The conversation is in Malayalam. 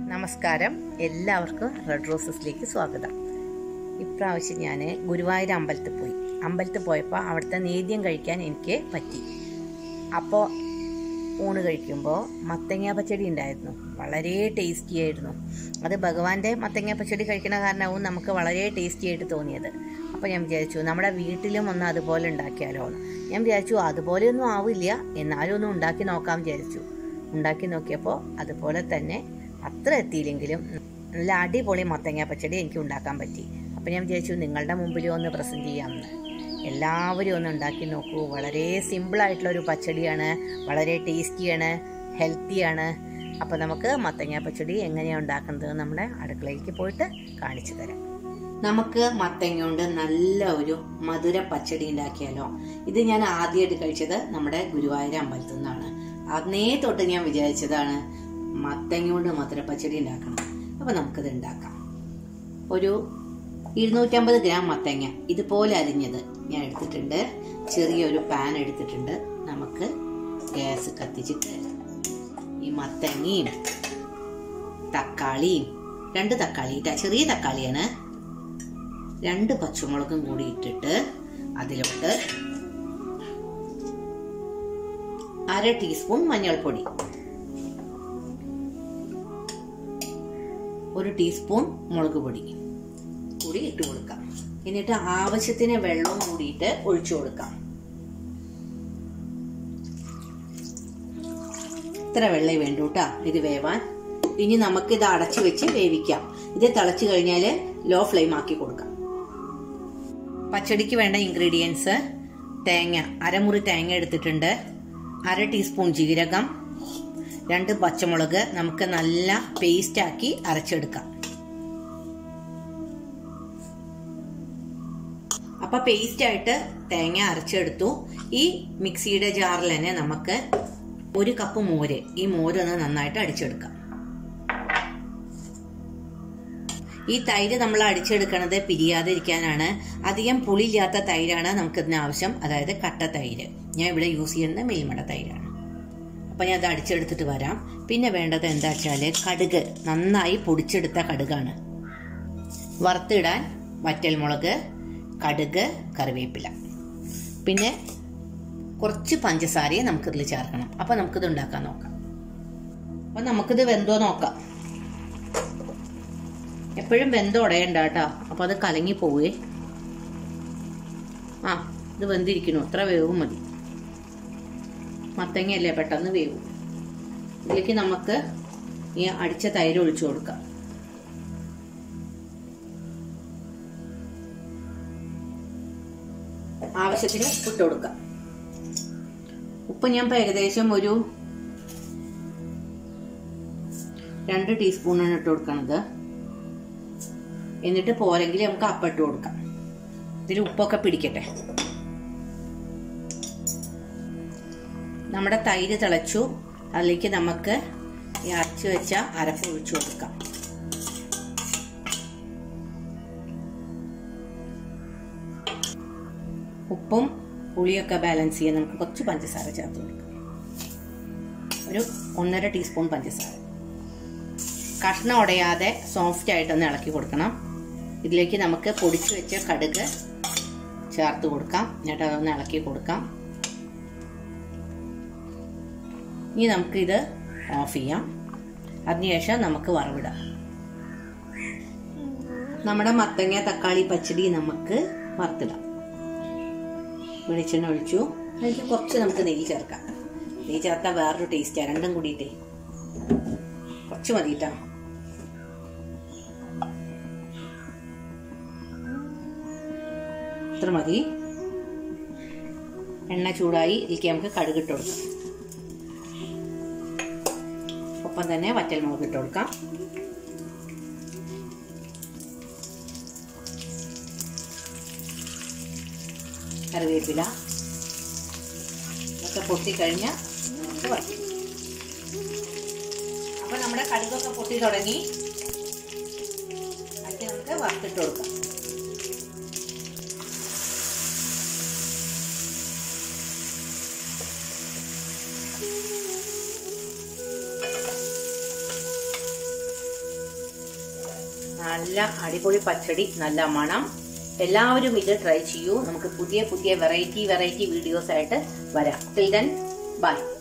നമസ്കാരം എല്ലാവർക്കും റെഡ് റോസസിലേക്ക് സ്വാഗതം ഇപ്രാവശ്യം ഞാൻ ഗുരുവായൂർ അമ്പലത്തിൽ പോയി അമ്പലത്തിൽ പോയപ്പോൾ അവിടുത്തെ നേദ്യം കഴിക്കാൻ എനിക്ക് പറ്റി അപ്പോൾ ഊണ് കഴിക്കുമ്പോൾ മത്തങ്ങ പച്ചടി ഉണ്ടായിരുന്നു വളരെ ടേസ്റ്റി ആയിരുന്നു അത് ഭഗവാന്റെ മത്തങ്ങ പച്ചടി കഴിക്കണ കാരണവും നമുക്ക് വളരെ ടേസ്റ്റി ആയിട്ട് തോന്നിയത് അപ്പോൾ ഞാൻ വിചാരിച്ചു നമ്മുടെ വീട്ടിലും ഒന്ന് അതുപോലെ ഉണ്ടാക്കിയാലോ എന്ന് ഞാൻ വിചാരിച്ചു അതുപോലെയൊന്നും ആവില്ല എന്നാലും ഒന്ന് ഉണ്ടാക്കി നോക്കാൻ വിചാരിച്ചു ഉണ്ടാക്കി നോക്കിയപ്പോൾ അതുപോലെ തന്നെ അത്ര എത്തിയില്ലെങ്കിലും നല്ല അടിപൊളി മത്തങ്ങ പച്ചടി എനിക്ക് ഉണ്ടാക്കാൻ പറ്റി അപ്പോൾ ഞാൻ വിചാരിച്ചു നിങ്ങളുടെ മുമ്പിൽ ഒന്ന് പ്രസൻറ്റ് ചെയ്യാമെന്ന് എല്ലാവരും ഒന്ന് ഉണ്ടാക്കി നോക്കൂ വളരെ സിമ്പിളായിട്ടുള്ള ഒരു പച്ചടിയാണ് വളരെ ടേസ്റ്റിയാണ് ഹെൽത്തിയാണ് അപ്പോൾ നമുക്ക് മത്തങ്ങ പച്ചടി എങ്ങനെയാണ് ഉണ്ടാക്കുന്നത് നമ്മുടെ അടുക്കളയിലേക്ക് പോയിട്ട് കാണിച്ചു തരാം നമുക്ക് മത്തങ്ങ കൊണ്ട് നല്ല ഒരു മധുര പച്ചടി ഉണ്ടാക്കിയാലോ ഇത് ഞാൻ ആദ്യമായിട്ട് കഴിച്ചത് നമ്മുടെ ഗുരുവായൂർ അമ്പലത്തിൽ നിന്നാണ് അന്നേ തൊട്ട് ഞാൻ വിചാരിച്ചതാണ് മത്തങ്ങ കൊണ്ട് മധുര പച്ചടി ഉണ്ടാക്കണം അപ്പോൾ നമുക്കത് ഉണ്ടാക്കാം ഒരു ഇരുന്നൂറ്റമ്പത് ഗ്രാം മത്തങ്ങ ഇതുപോലെ അരിഞ്ഞത് ഞാൻ എടുത്തിട്ടുണ്ട് ചെറിയൊരു പാൻ എടുത്തിട്ടുണ്ട് നമുക്ക് ഗ്യാസ് കത്തിച്ചിട്ട് ഈ മത്തങ്ങയും തക്കാളിയും രണ്ട് തക്കാളി ഇട്ട ചെറിയ തക്കാളിയാണ് രണ്ട് പച്ചമുളകും കൂടി ഇട്ടിട്ട് അതിലോട്ട് അര ടീസ്പൂൺ മഞ്ഞൾപ്പൊടി ഒരു ടീസ്പൂൺ മുളക് പൊടി കൂടി ഇട്ട് കൊടുക്കാം എന്നിട്ട് ആവശ്യത്തിന് വെള്ളവും കൂടിയിട്ട് ഒഴിച്ചു കൊടുക്കാം ഇത്ര വെള്ളേ വേണ്ടു കേട്ടാ ഇത് വേവാൻ ഇനി നമുക്ക് ഇത് അടച്ചു വെച്ച് വേവിക്കാം ഇത് തിളച്ചു കഴിഞ്ഞാൽ ലോ ഫ്ലെയിം ആക്കി കൊടുക്കാം പച്ചടിക്ക് വേണ്ട ഇൻഗ്രീഡിയൻസ് തേങ്ങ അരമുറി തേങ്ങ എടുത്തിട്ടുണ്ട് അര ടീസ്പൂൺ ജീരകം രണ്ട് പച്ചമുളക് നമുക്ക് നല്ല പേസ്റ്റ് ആക്കി അരച്ചെടുക്കാം അപ്പൊ പേസ്റ്റ് ആയിട്ട് തേങ്ങ അരച്ചെടുത്തു ഈ മിക്സിയുടെ ജാറിൽ തന്നെ നമുക്ക് ഒരു കപ്പ് മോര് ഈ മോരൊന്ന് നന്നായിട്ട് അടിച്ചെടുക്കാം ഈ തൈര് നമ്മൾ അടിച്ചെടുക്കണത് പിരിയാതെ ഇരിക്കാനാണ് അധികം പുളിയില്ലാത്ത തൈരാണ് നമുക്ക് ഇതിന് ആവശ്യം അതായത് കട്ട തൈര് ഞാൻ ഇവിടെ യൂസ് ചെയ്യുന്നത് മിൽമട തൈരാണ് അപ്പം ഞാൻ അത് അടിച്ചെടുത്തിട്ട് വരാം പിന്നെ വേണ്ടത് എന്താ വെച്ചാൽ കടുക് നന്നായി പൊടിച്ചെടുത്ത കടുകാണ് വറുത്തിടാൻ വറ്റൽമുളക് കടുക് കറിവേപ്പില പിന്നെ കുറച്ച് പഞ്ചസാരയെ നമുക്കിതിൽ ചേർക്കണം അപ്പം നമുക്കിത് ഉണ്ടാക്കാൻ നോക്കാം അപ്പം നമുക്കിത് വെന്തോ നോക്കാം എപ്പോഴും വെന്തം ഉടയണ്ട കേട്ടോ അപ്പം അത് കലങ്ങി പോവേ ആ ഇത് വെന്തിരിക്കണു അത്ര വേവും മതി മത്തങ്ങയല്ലേ പെട്ടെന്ന് വേവും ഇതിലേക്ക് നമുക്ക് ഈ അടിച്ച തൈര് ഒഴിച്ചു കൊടുക്കാം ആവശ്യത്തിന് ഉപ്പിട്ട് കൊടുക്കാം ഉപ്പ് ഞാൻ ഇപ്പം ഏകദേശം ഒരു രണ്ട് ടീസ്പൂണാണ് ഇട്ട് കൊടുക്കണത് എന്നിട്ട് പോരെങ്കിൽ നമുക്ക് അപ്പിട്ട് കൊടുക്കാം ഇതിൽ ഉപ്പൊക്കെ പിടിക്കട്ടെ നമ്മുടെ തൈര് തിളച്ചു അതിലേക്ക് നമുക്ക് ഈ അരച്ചു വെച്ച അരപ്പ് ഒഴിച്ചു കൊടുക്കാം ഉപ്പും പുളിയൊക്കെ ബാലൻസ് ചെയ്യാൻ നമുക്ക് കുറച്ച് പഞ്ചസാര ചേർത്ത് കൊടുക്കാം ഒരു ഒന്നര ടീസ്പൂൺ പഞ്ചസാര കഷ്ണം ഉടയാതെ സോഫ്റ്റ് ആയിട്ടൊന്ന് ഇളക്കി കൊടുക്കണം ഇതിലേക്ക് നമുക്ക് പൊടിച്ചു വെച്ച കടുക് ചേർത്ത് കൊടുക്കാം എന്നിട്ട് അതൊന്ന് ഇളക്കി കൊടുക്കാം ഇനി നമുക്കിത് ഓഫ് ചെയ്യാം അതിനുശേഷം നമുക്ക് വറവിടാം നമ്മുടെ മത്തങ്ങ തക്കാളി പച്ചടി നമുക്ക് വറുത്തിടാം വെളിച്ചെണ്ണ ഒഴിച്ചു അതിലേക്ക് കുറച്ച് നമുക്ക് നെയ്യ് ചേർക്കാം നെയ്യ് ചേർത്താൽ വേറൊരു ടേസ്റ്റാണ് രണ്ടും കൂടിയിട്ടേ കുറച്ച് മതിയിട്ടാ ഇത്ര മതി എണ്ണ ചൂടായി ഇതിലേക്ക് നമുക്ക് കടുകിട്ട് കൊടുക്കാം ഒപ്പം തന്നെ വറ്റൽ മുളക് ഇട്ട് കൊടുക്കാം കറിവേപ്പില ഒക്കെ പൊട്ടിക്കഴിഞ്ഞാൽ നമുക്ക് വയ്ക്കും അപ്പൊ നമ്മുടെ കടുകൊക്കെ പൊട്ടി തുടങ്ങി അതിന് നമുക്ക് വറുത്തിട്ട് കൊടുക്കാം നല്ല അടിപൊളി പച്ചടി നല്ല മണം എല്ലാവരും ഇത് ട്രൈ ചെയ്യൂ നമുക്ക് പുതിയ പുതിയ വെറൈറ്റി വെറൈറ്റി വീഡിയോസ് ആയിട്ട് വരാം ടിൽ ദെൻ ബൈ